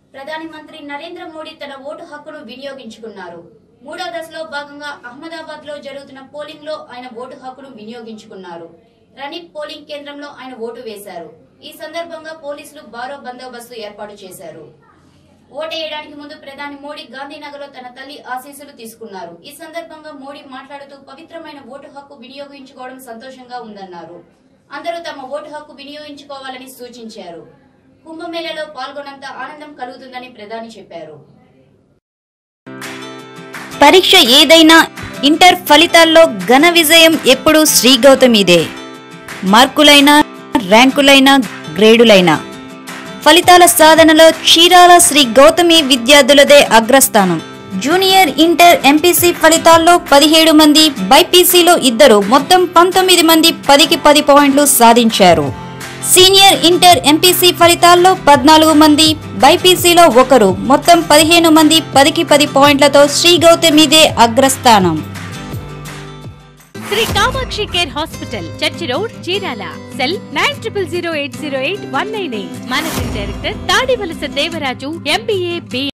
ప్రధాని మంత్రి నరేంద్ర మోడీ తన ఓటు హక్కును వినియోగించుకున్నారు మూడో దశలో భాగంగా అహ్మదాబాద్ లో జరుగుతున్న పోలింగ్ లో ఆయన ఓటు హక్కును వినియోగించుకున్నారు రణిత్ పోలింగ్ కేంద్రంలో ఆయన ఓటు వేశారు ఈ సందర్భంగా పోలీసులు బారో బందోబస్తు ఏర్పాటు చేశారు ఓటేయడానికి ముందు ప్రధాని మోడీ గాంధీనగర్ లో తన తల్లి ఆశీస్సులు తీసుకున్నారు ఈ సందర్భంగా మోడీ మాట్లాడుతూ పవిత్రమైన ఓటు హక్కు వినియోగించుకోవడం సంతోషంగా ఉందన్నారు అందరూ తమ ఓటు హక్కు వినియోగించుకోవాలని సూచించారు కుంభమేళలో పాల్గొన్నంత ఆనందం కలుగుతుందని ప్రధాని చెప్పారు పరీక్ష ఏదైనా ఇంటర్ ఫలితాల్లో ఘన విజయం ఎప్పుడూ శ్రీ గౌతమిదే మార్కులైనా ర్యాంకులైనా గ్రేడులైనా ఫలితాల సాధనలో చీరాల శ్రీ గౌతమి విద్యార్థులదే అగ్రస్థానం జూనియర్ ఇంటర్ ఎంపీసీ ఫలితాల్లో పదిహేడు మంది బైపీసీలో ఇద్దరు మొత్తం పంతొమ్మిది మంది పదికి పది పాయింట్లు సాధించారు సీనియర్ ఇంటర్ ఎంపీసీ ఫలితాల్లో పద్నాలుగు మంది బైపీసీలో ఒకరు మొత్తం పదిహేను మంది పదికి పది పాయింట్లతో శ్రీ గౌతమిదే అగ్రస్థానం Sri Kamakshi care hospital church road Chirala cell nine triple zero eight zero eight one nine eight managing director Tadivalasa Devaraju MBA B